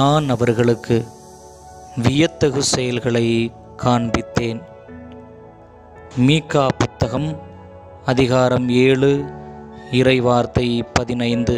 நான் அவர்களுக்கு வியத்தகு செயல்களை காண்பித்தேன் மீகா புத்தகம் அதிகாரம் ஏழு இறைவார்த்தை பதினைந்து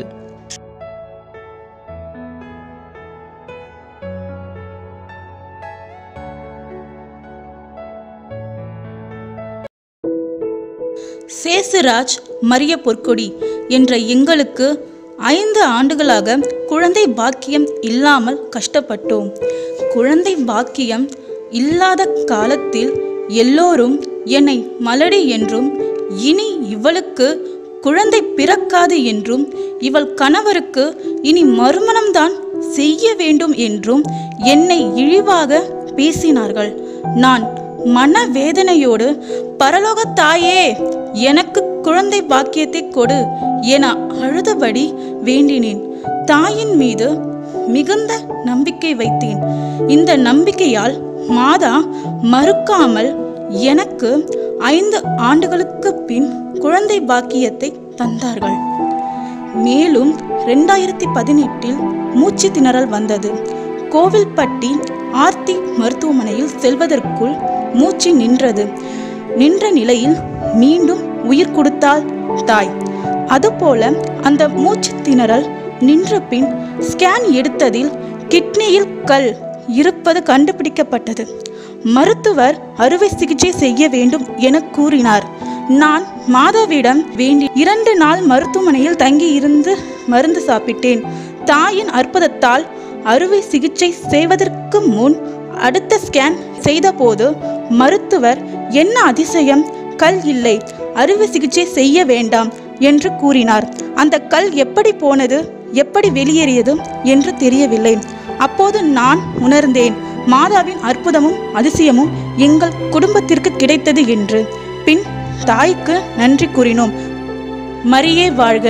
சேசுராஜ் மரிய பொற்கொடி என்ற எங்களுக்கு ஐந்து ஆண்டுகளாக குழந்தை பாக்கியம் இல்லாமல் கஷ்டப்பட்டோம் குழந்தை பாக்கியம் இல்லாத காலத்தில் எல்லோரும் என்னை மலடி என்றும் இனி இவளுக்கு குழந்தை பிறக்காது என்றும் இவள் கணவருக்கு இனி மறுமணம்தான் செய்ய வேண்டும் என்றும் என்னை இழிவாக பேசினார்கள் நான் மனவேதனையோடு பரலோக தாயே எனக்கு குழந்தை பாக்கியத்தை கொடு என அழுதபடி வேண்டினேன் தாயின் மீது மிகுந்த நம்பிக்கை வைத்தேன் இந்த நம்பிக்கையால் மாதா மறுக்காமல் எனக்கு ஐந்து ஆண்டுகளுக்கு பின் குழந்தை பாக்கியத்தை தந்தார்கள் மேலும் ரெண்டாயிரத்தி பதினெட்டில் மூச்சு திணறல் வந்தது கோவில்பட்டி ஆர்த்தி மருத்துவமனையில் செல்வதற்குள் மூச்சு நின்றது நின்ற நிலையில் மீண்டும் உயிர் கொடுத்தாள் தாய் அதுபோல அந்த மூச்சு திணறல் நின்ற பின் ஸ்கேன் எடுத்ததில் கிட்னியில் கல் இருப்பது கண்டுபிடிக்கப்பட்டது மருத்துவர் அறுவை சிகிச்சை செய்ய வேண்டும் என கூறினார் நான் மாதாவிடம் வேண்டி இரண்டு நாள் மருத்துவமனையில் தங்கி இருந்து மருந்து சாப்பிட்டேன் தாயின் அற்புதத்தால் அறுவை சிகிச்சை செய்வதற்கு முன் அடுத்த ஸ்கேன் செய்தபோது மருத்துவர் என்ன அதிசயம் கல் இல்லை அறுவை சிகிச்சை செய்ய வேண்டாம் என்று கூறினார் அந்த கல் எப்படி போனது எப்படி வெளியேறியது என்று தெரியவில்லை அப்போது நான் உணர்ந்தேன் மாதாவின் அற்புதமும் அதிசயமும் எங்கள் குடும்பத்திற்கு கிடைத்தது என்று பின் தாய்க்கு நன்றி கூறினோம் மரியே வாழ்க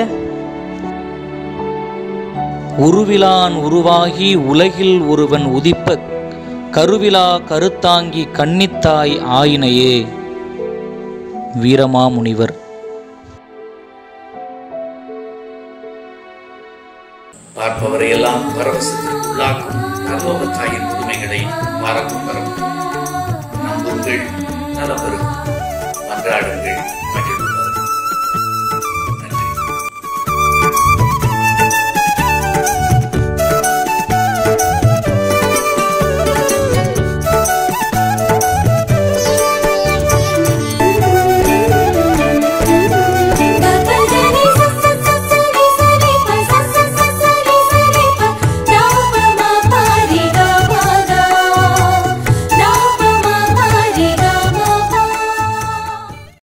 உருவிலான் உருவாகி உலகில் ஒருவன் உதிப்ப கருவிலா கருத்தாங்கி கன்னித்தாய் ஆயினையே வீரமாமுனிவர் பார்ப்பவரையெல்லாம் பரவசத்திற்குள்ளாக்கும் பரலோகத்தாயின் புதுமைகளை மறக்கும் வரும் நம்புங்கள் நலவரும் மன்றாடுங்கள் மகிழ்வு